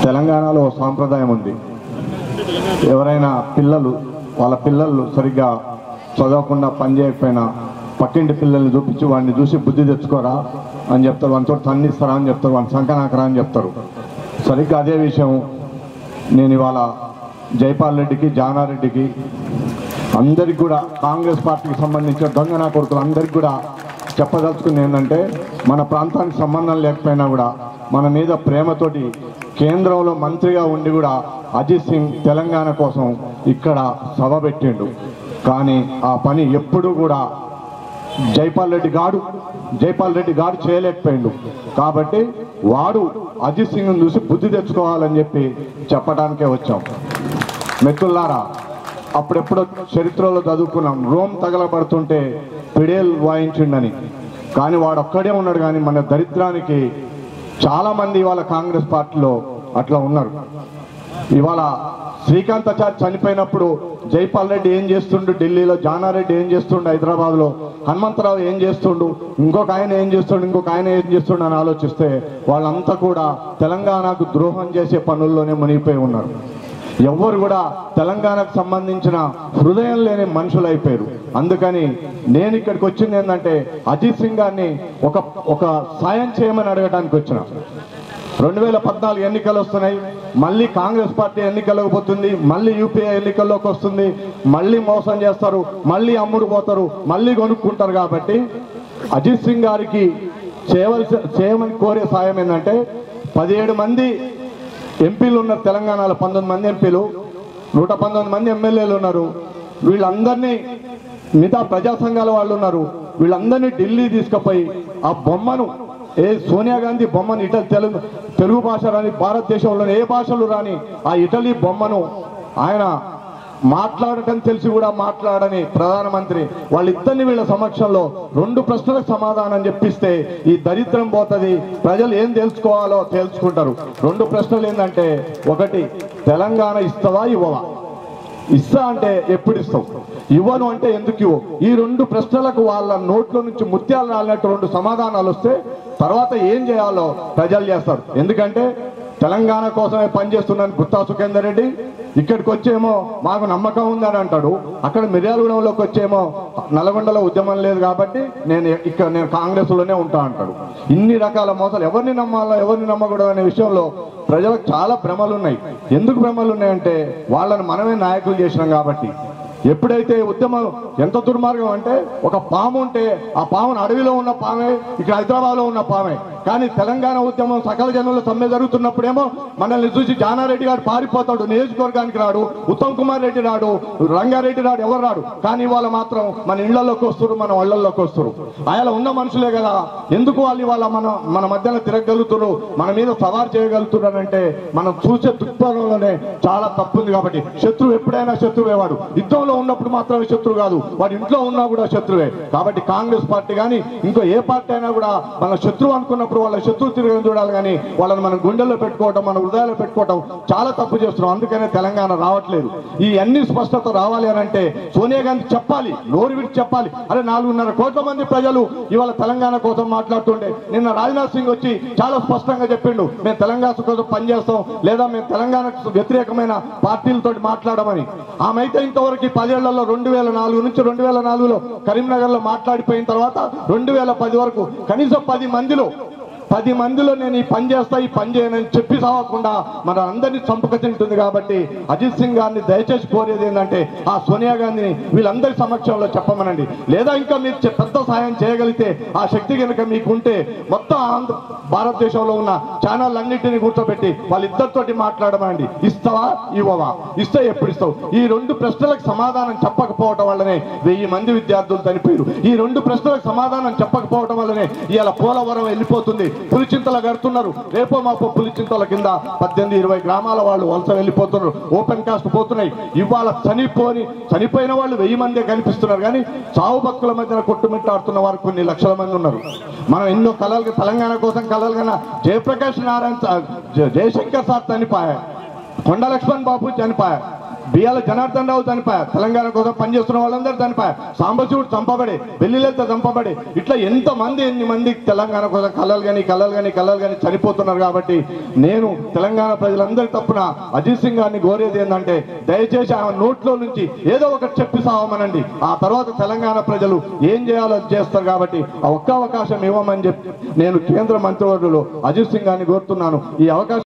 తెలంగాణలో ఓ సాంప్రదాయం ఉంది ఎవరైనా పిల్లలు వాళ్ళ పిల్లలు సరిగ్గా చదవకుండా పని చేయకపోయినా పక్కింటి పిల్లల్ని చూపించి వాడిని చూసి బుద్ధి తెచ్చుకోరా అని చెప్తారు వానితో తన్నిస్తారా అని చెప్తారు వాడిని సంకనాకరా అని చెప్తారు సరిగ్గా అదే విషయం నేను ఇవాళ జైపాల్ రెడ్డికి జానారెడ్డికి అందరికి కూడా కాంగ్రెస్ పార్టీకి సంబంధించిన దొంగ నా కొడుకులు అందరికి కూడా చెప్పదలుచుకుంది ఏంటంటే మన ప్రాంతానికి సంబంధం లేకపోయినా కూడా మన మీద ప్రేమతోటి కేంద్రంలో మంత్రిగా ఉండి కూడా అజిత్ సింగ్ తెలంగాణ కోసం ఇక్కడ సభ పెట్టిండు కానీ ఆ పని ఎప్పుడూ కూడా జైపాల్ రెడ్డి గాడు జైపాల్ రెడ్డి గాడు చేయలేకపోయిండు కాబట్టి వాడు అజిత్ సింగ్ చూసి బుద్ధి తెచ్చుకోవాలని చెప్పి చెప్పడానికే వచ్చాం మిత్రులారా అప్పుడెప్పుడో చరిత్రలో చదువుకున్నాం రోమ్ తగలబడుతుంటే పిడేల్ వాయించిండని కానీ వాడు ఒక్కడే ఉన్నాడు కానీ మన దరిద్రానికి చాలా మంది ఇవాళ కాంగ్రెస్ పార్టీలో అట్లా ఉన్నారు ఇవాళ శ్రీకాంతాచారి చనిపోయినప్పుడు జైపాల్ రెడ్డి ఏం చేస్తుండు ఢిల్లీలో జానారెడ్డి ఏం చేస్తుండు హైదరాబాద్లో హనుమంతరావు ఏం చేస్తుండు ఇంకొక ఆయన ఏం చేస్తుండు ఇంకొక ఆయన ఏం చేస్తుండు అని ఆలోచిస్తే వాళ్ళంతా కూడా తెలంగాణకు ద్రోహం చేసే పనుల్లోనే మునిగిపోయి ఉన్నారు ఎవ్వరు కూడా తెలంగాణకు సంబంధించిన హృదయం లేని మనుషులు అయిపోయారు అందుకని నేను ఇక్కడికి వచ్చింది ఏంటంటే అజిత్ సింగ్ గారిని ఒక ఒక సాయం చేయమని అడగడానికి వచ్చిన రెండు వేల పద్నాలుగు ఎన్నికలు వస్తున్నాయి మళ్ళీ కాంగ్రెస్ పార్టీ ఎన్నికలకు పోతుంది మళ్ళీ యూపీఏ ఎన్నికల్లోకి వస్తుంది మళ్ళీ మోసం చేస్తారు మళ్ళీ అమ్ముడు పోతారు మళ్ళీ కొనుక్కుంటారు కాబట్టి అజిత్ సింగ్ గారికి చేయవలసి చేయమని కోరే సాయం ఏంటంటే పదిహేడు మంది ఎంపీలు ఉన్నారు తెలంగాణలో పంతొమ్మిది మంది ఎంపీలు నూట పంతొమ్మిది మంది ఎమ్మెల్యేలు ఉన్నారు వీళ్ళందరినీ మిగతా ప్రజా సంఘాల వాళ్ళు ఉన్నారు వీళ్ళందరినీ ఢిల్లీ తీసుకుపోయి ఆ బొమ్మను ఏ సోనియా గాంధీ బొమ్మను ఇటలీ తెలుగు తెలుగు భాష రాని భారతదేశంలో ఏ భాషలు రాని ఆ ఇటలీ బొమ్మను ఆయన మాట్లాడటం తెలిసి కూడా మాట్లాడని ప్రధానమంత్రి వాళ్ళిద్దరిని వీళ్ళ సమక్షంలో రెండు ప్రశ్నలకు సమాధానం చెప్పిస్తే ఈ దరిద్రం పోతుంది ప్రజలు ఏం తెలుసుకోవాలో తెలుసుకుంటారు రెండు ప్రశ్నలు ఏంటంటే ఒకటి తెలంగాణ ఇస్తావా ఇవ్వవా ఇస్తా అంటే ఎప్పుడు ఇస్తావు ఇవ్వను అంటే ఎందుకు ఇవ్వవు ఈ రెండు ప్రశ్నలకు వాళ్ళ నోట్లో నుంచి ముత్యాలు రాలినట్టు రెండు సమాధానాలు వస్తే తర్వాత ఏం చేయాలో ప్రజలు చేస్తారు ఎందుకంటే తెలంగాణ కోసమే పనిచేస్తున్నాను గుత్తా సుఖేందర్ రెడ్డి ఇక్కడికి వచ్చేమో మాకు నమ్మకం ఉందని అంటాడు అక్కడ మిర్యాలగూడెంలోకి వచ్చేమో నల్గొండలో ఉద్యమం లేదు కాబట్టి నేను ఇక్కడ నేను కాంగ్రెస్ లోనే ఉంటా అంటాడు ఇన్ని రకాల మోసాలు ఎవరిని నమ్మాలో ఎవరిని నమ్మకూడదు అనే విషయంలో ప్రజలకు చాలా భ్రమలు ఉన్నాయి ఎందుకు భ్రమలు ఉన్నాయంటే వాళ్ళని మనమే నాయకులు చేసినాం కాబట్టి ఎప్పుడైతే ఉద్యమం ఎంత దుర్మార్గం అంటే ఒక పాము ఉంటే ఆ పామును అడవిలో ఉన్న పామే ఇక్కడ హైదరాబాద్ లో ఉన్న పామే కానీ తెలంగాణ ఉద్యమం సకల జనుల సమ్మె జరుగుతున్నప్పుడేమో మనల్ని చూసి జానారెడ్డి గారు పారిపోతాడు నియోజకవర్గానికి రాడు ఉత్తమ్ కుమార్ రెడ్డి రాడు రంగారెడ్డి రాడు ఎవరు రాడు కానీ వాళ్ళ మాత్రం మన ఇళ్లలోకి వస్తారు మన ఒళ్ళల్లోకి వస్తారు ఆయన ఉన్న మనుషులే కదా ఎందుకు వాళ్ళు ఇవాళ మన మన మధ్యన తిరగలుగుతున్నారు మన మీద సవారు చేయగలుగుతున్నారంటే మనం చూసే దృక్పథంలోనే చాలా తప్పు ఉంది కాబట్టి శత్రువు ఎప్పుడైనా శత్రువే వాడు యుద్ధంలో ఉన్నప్పుడు మాత్రమే శత్రువు కాదు వాడి ఇంట్లో ఉన్నా కూడా శత్రువే కాబట్టి కాంగ్రెస్ పార్టీ కానీ ఇంకో ఏ పార్టీ అయినా కూడా మన శత్రువు అనుకున్నప్పుడు వాళ్ళ శత్రువు తిరగని చూడాలి కానీ వాళ్ళని మనం గుండెల్లో పెట్టుకోవటం మన హృదయాల్లో పెట్టుకోవటం చాలా తప్పు చేస్తున్నాం అందుకనే తెలంగాణ రావట్లేదు ఈ అన్ని స్పష్టత రావాలి అని అంటే సోనియా గాంధీ చెప్పాలి నోరు విడిచి చెప్పాలి అరే నాలుగున్నర కోట్ల మంది ప్రజలు ఇవాళ తెలంగాణ కోసం మాట్లాడుతుండే నిన్న రాజ్నాథ్ సింగ్ వచ్చి చాలా స్పష్టంగా చెప్పిండు మేము తెలంగాణ కోసం పనిచేస్తాం లేదా మేము తెలంగాణకు వ్యతిరేకమైన పార్టీలతో మాట్లాడమని ఆమె అయితే ఇంతవరకు ఈ పదేళ్లలో రెండు వేల నాలుగు నుంచి రెండు వేల నాలుగులో కరీంనగర్ లో మాట్లాడిపోయిన తర్వాత రెండు వేల పది వరకు కనీసం పది మందిలో పది మందిలో నేను ఈ పని చేస్తా ఈ పని చేయనని చెప్పి సావకుండా మన అందరినీ చంపక తింటుంది కాబట్టి అజిత్ సింగ్ గారిని దయచేసి కోరేది ఏంటంటే ఆ సోనియా గాంధీని వీళ్ళందరి సమక్షంలో చెప్పమనండి లేదా ఇంకా మీరు చె- పెద్ద సాయం చేయగలిగితే ఆ శక్తి కనుక మీకు ఉంటే మొత్తం ఆంధ్ర భారతదేశంలో ఉన్న ఛానల్ అన్నింటినీ కూర్చోబెట్టి వాళ్ళిద్దరితోటి మాట్లాడమండి ఇస్తావా ఇవ్వవా ఇస్తే ఎప్పుడు ఇస్తావు ఈ రెండు ప్రశ్నలకు సమాధానం చెప్పకపోవటం వల్లనే వెయ్యి మంది విద్యార్థులు చనిపోయారు ఈ రెండు ప్రశ్నలకు సమాధానం చెప్పకపోవటం వల్లనే ఇవాళ పోలవరం వెళ్ళిపోతుంది పులిచింతలు కడుతున్నారు రేపో మాపో పులిచింతల కింద పద్దెనిమిది ఇరవై గ్రామాల వాళ్ళు వలస వెళ్ళిపోతున్నారు ఓపెన్ కాస్ట్ పోతున్నాయి ఇవాళ చనిపోని చనిపోయిన వాళ్ళు వెయ్యి మందే కనిపిస్తున్నారు కానీ చావు భక్తుల మధ్యన కొట్టుమిట్టాడుతున్న వారు కొన్ని లక్షల మంది ఉన్నారు మనం ఎన్నో కళలు తెలంగాణ కోసం కలలు కన్నా జయప్రకాష్ నారాయణ సార్, జ- జయశంకర్ సార్ చనిపోయారు కొండ లక్ష్మణ్ బాబు చనిపోయారు బియ్యాల జనార్దన్ రావు చనిపోయా తెలంగాణ కోసం పనిచేస్తున్న వాళ్ళందరూ చనిపోయా సాంబశివుడు చంపబడి బెల్లిలెత్త చంపబడి ఇట్లా ఎంత మంది ఎన్ని మంది తెలంగాణ కోసం కళలు కానీ కళలు కానీ కళలు కానీ చనిపోతున్నారు కాబట్టి నేను తెలంగాణ ప్రజలందరి తప్పున అజిత్ సింగ్ గారిని కోరేది ఏంటంటే దయచేసి ఆ నోట్లో నుంచి ఏదో ఒకటి చెప్పి సావమనండి ఆ తర్వాత తెలంగాణ ప్రజలు ఏం చేయాలో అది చేస్తారు కాబట్టి ఆ ఒక్క అవకాశం ఇవ్వమని చెప్పి నేను కేంద్ర మంత్రివర్యులు అజిత్ సింగ్ గారిని కోరుతున్నాను ఈ అవకాశం